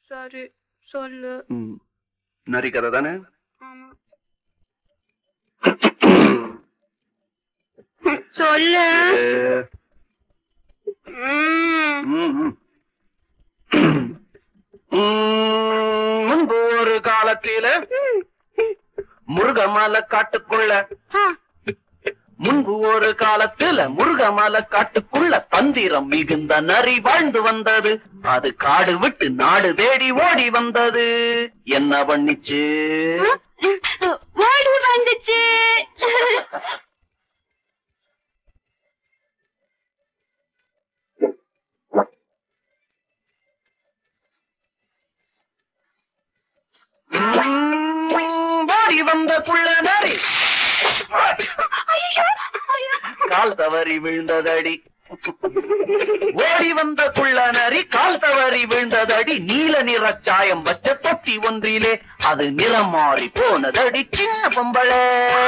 சரி சொல்லு ம். நரி கதை தானே ஆமா சொல்லு ம். ம், ம். ம், முன்பு ஒரு காலத்தில முருகமலை காட்டுக்குள்ள ஆ, முன்பு ஒரு காலத்துல முருகமலை காட்டுக்குள்ள தந்திரம் மிகுந்த நரி வாழ்ந்து வந்தது அது காடு விட்டு நாடு தேடி ஓடி வந்தது என்ன பண்ணிச்சு ஓடி வந்துச்சு ம், ஓடி வந்த புள்ள நரி ஐயோ, ஐயோ. கால் தவறி விழுந்ததடி ஓடி வந்த புள்ள நரி கால் தவறி விழுந்ததடி நீல நிற சாயம் வச்ச தொட்டி ஒன்றிலே அது நிறம் மாறி போனதடி சின்ன பொம்பளை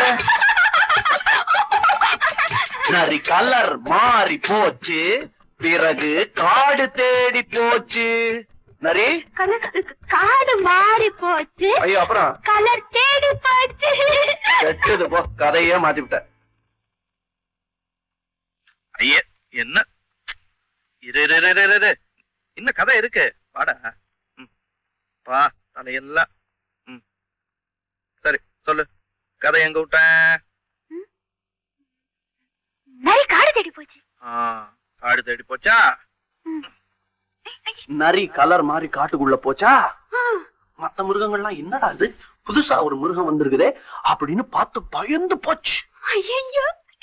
நரி கலர் மாறி போச்சு பிறகு காடு தேடி போச்சு நரி கலர் காடு மாறி போச்சு ஐயோ அப்புறம் கலர் தேடி போச்சு கெட்டது போ கதையே மாத்தி விட்ட ஐயே என்ன இரு இரு, இரு, இரு, இரு. இன்னும் கதை இருக்கு பாடா ம். பா தலையெல்லாம் ம். சரி சொல்லு கதை எங்க விட்டேன் நரி காடு தேடி போச்சு ஆ, காடு தேடி போச்சா நரி கலர் மாறி காட்டுக்குள்ள போச்சா ஆ, மத்த மிருகங்கள்லாம் என்னடா இது புதுசா ஒரு மிருகம் வந்திருக்குதே அப்படின்னு பார்த்து பயந்து போச்சு ஐயையோ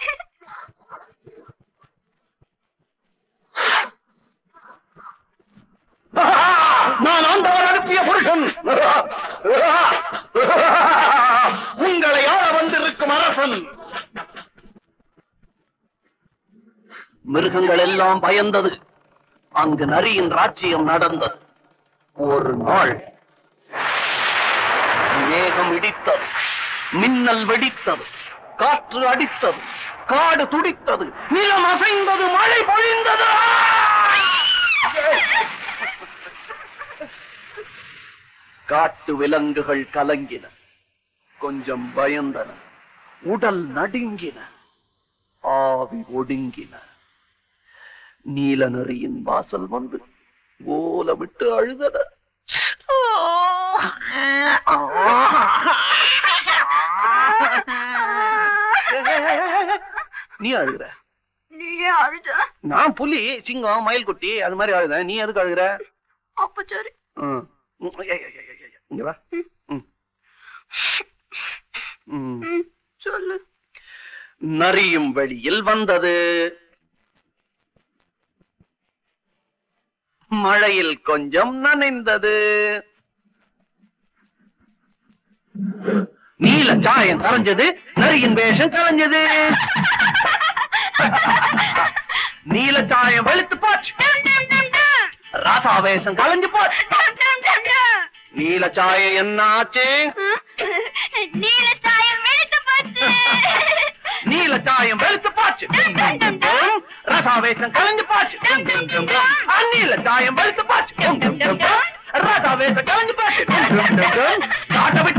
நான் ஆண்டவர் அனுப்பிய புருஷன் உங்களை ஆள வந்திருக்கும் அரசன் மிருகங்கள் எல்லாம் பயந்தது அங்கு நரியின் ராஜ்யம் நடந்தது ஒரு நாள் மேகம் இடித்தது மின்னல் வெடித்தது காற்று அடித்தது காடு துடித்தது நிலம் அசைந்தது மழை பொழிந்தது காட்டு விலங்குகள் கலங்கின கொஞ்சம் பயந்தன உடல் நடுங்கின ஆவி ஒடுங்கின நீல நரியின் வாசல் வந்து ஓல விட்டு அழுதன நீ அழுகுற நீயே அழுத நான் புலி சிங்கம் மயில் குட்டி அது மாதிரி அழுத நீ எதுக்கு அழுகுற அப்ப சரி ம். ம், ஏய், ஏய், ஏய், ஏய், ஏய், இங்க வா ம். ம். ம், சொல்லு நரியும் வெளியில் வந்தது மழையில் கொஞ்சம் நனைந்தது நீல சாயம் கரைஞ்சது நரியின் வேஷம் கலைஞ்சது நீல சாயம் வெளுத்து போச்சு டம், டம், டம், டம். ராசா வேஷம் கலைஞ்சு போச்சு டம், டம், டம், டம். நீல சாயம் என்ன ஆச்சு நீல சாயம் வெளுத்து போச்சு நீல சாயம் வெளுத்து போச்சு ரசாவேசம் கலைஞ்சு போச்சு நீல சாயம் வெளுத்து போச்சு ரசாவேசம் கலைஞ்சு போச்சு காட்ட விட்டு